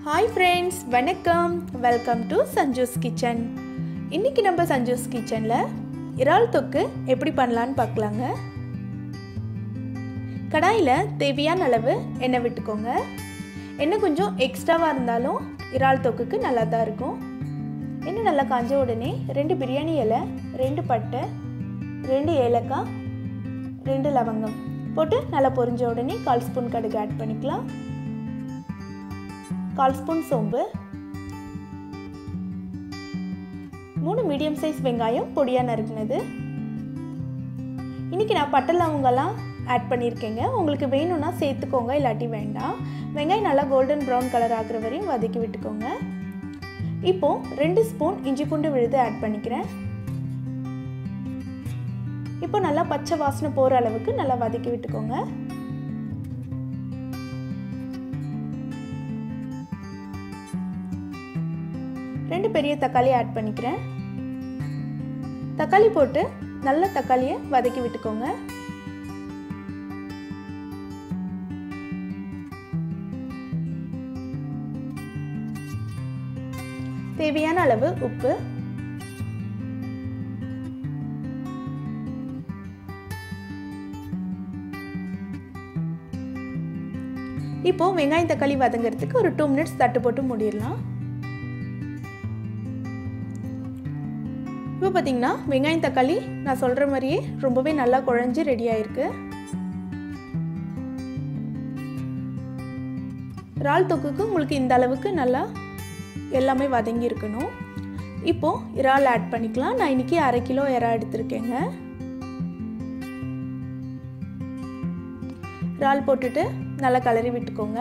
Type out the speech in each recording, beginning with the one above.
hi friends வணக்கம் welcome to Sanju's kitchen இன்றைக்கி நம்ம சஞ்சூஸ் கிச்சனில் இறால் தொக்கு எப்படி பண்ணலான்னு பார்க்கலாங்க கடாயில் தேவையான அளவு எண்ணெய் விட்டுக்கோங்க எண்ணெய் கொஞ்சம் எக்ஸ்ட்ராவாக இருந்தாலும் இறால் தொக்குக்கு நல்லா தான் இருக்கும் எண்ணெய் நல்லா காஞ்ச உடனே ரெண்டு பிரியாணி இலை ரெண்டு பட்டை ரெண்டு ஏலக்காய் ரெண்டு லவங்கம் போட்டு நல்லா பொரிஞ்ச உடனே கால் ஸ்பூன் கடுகு ஆட் பண்ணிக்கலாம் கால் ஸ்பூன் சோம்பு மூணு மீடியம் சைஸ் வெங்காயம் பொடியாக நறுக்குனது இன்றைக்கி நான் பட்டை லவங்கெல்லாம் ஆட் பண்ணியிருக்கேங்க உங்களுக்கு வேணும்னா சேர்த்துக்கோங்க இல்லாட்டி வேண்டாம் வெங்காயம் நல்லா கோல்டன் ப்ரௌன் கலர் ஆகுற வரையும் வதக்கி விட்டுக்கோங்க இப்போது ரெண்டு ஸ்பூன் இஞ்சி பூண்டு விழுது ஆட் பண்ணிக்கிறேன் இப்போ நல்லா பச்சை வாசனை போகிற அளவுக்கு நல்லா வதக்கி விட்டுக்கோங்க ரெண்டு பெரிய தக்காளி ஆட் பண்ணிக்கிறேன் தக்காளி போட்டு நல்ல தக்காளியை வதக்கி விட்டுக்கோங்க தேவையான அளவு உப்பு இப்போ வெங்காயம் தக்காளி வதங்கிறதுக்கு ஒரு டூ மினிட்ஸ் தட்டு போட்டு மூடிடலாம் இப்போ பார்த்தீங்கன்னா வெங்காயம் தக்காளி நான் சொல்கிற மாதிரியே ரொம்பவே நல்லா குழஞ்சி ரெடி ஆயிருக்கு இறால் தொக்குக்கு உங்களுக்கு இந்த அளவுக்கு நல்லா எல்லாமே வதங்கி இருக்கணும் இப்போது இறால் ஆட் பண்ணிக்கலாம் நான் இன்றைக்கி அரை கிலோ இறா எடுத்திருக்கேங்க இறால் போட்டுட்டு நல்லா கலரி விட்டுக்கோங்க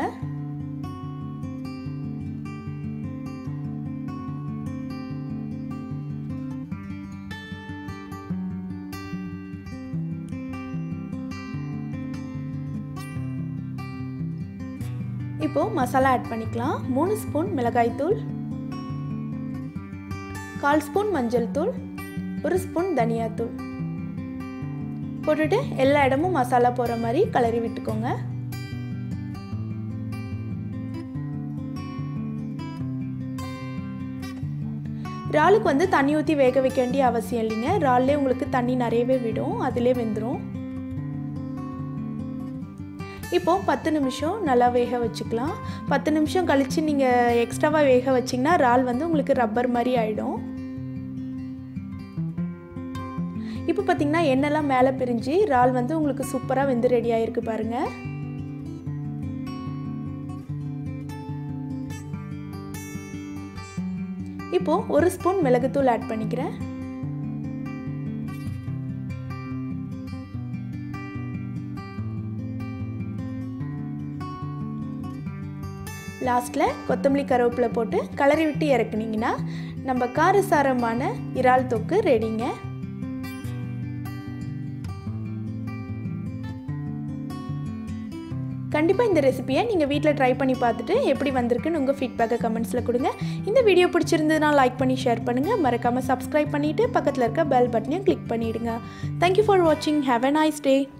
இப்போது மசாலா ஆட் பண்ணிக்கலாம் மூணு ஸ்பூன் மிளகாய்த்தூள் கால் ஸ்பூன் மஞ்சள் தூள் ஒரு ஸ்பூன் தனியாத்தூள் போட்டுட்டு எல்லா இடமும் மசாலா போகிற மாதிரி கலரி விட்டுக்கோங்க இறாலுக்கு வந்து தண்ணி ஊற்றி வேக வைக்க வேண்டிய அவசியம் இல்லைங்க இறால்லே உங்களுக்கு தண்ணி நிறையவே விடும் அதிலே வெந்துடும் இப்போது பத்து நிமிஷம் நல்லா வேக வச்சுக்கலாம் பத்து நிமிஷம் கழித்து நீங்கள் எக்ஸ்ட்ராவாக வேக வச்சிங்கன்னா இறால் வந்து உங்களுக்கு ரப்பர் மாதிரி ஆகிடும் இப்போ பார்த்தீங்கன்னா எண்ணெய்லாம் மேலே பிரிஞ்சு இறால் வந்து உங்களுக்கு சூப்பராக வெந்து ரெடி ஆகிருக்கு பாருங்கள் இப்போது ஒரு ஸ்பூன் மிளகுத்தூள் ஆட் பண்ணிக்கிறேன் லாஸ்ட்டில் கொத்தமல்லி கருவேப்பிலை போட்டு கலரி விட்டு இறக்குனீங்கன்னா நம்ம காரசாரமான இறால் தொக்கு ரெடிங்க கண்டிப்பாக இந்த ரெசிபியை நீங்கள் வீட்டில் ட்ரை பண்ணி பார்த்துட்டு எப்படி வந்திருக்குன்னு உங்கள் ஃபீட்பேக்கை கமெண்ட்ஸில் கொடுங்க இந்த வீடியோ பிடிச்சிருந்ததுனா லைக் பண்ணி ஷேர் பண்ணுங்கள் மறக்காமல் சப்ஸ்கிரைப் பண்ணிவிட்டு பக்கத்தில் இருக்க பெல் பட்டனையும் கிளிக் பண்ணிவிடுங்க தேங்க்யூ ஃபார் வாட்சிங் ஹாவ் அ நைஸ் டே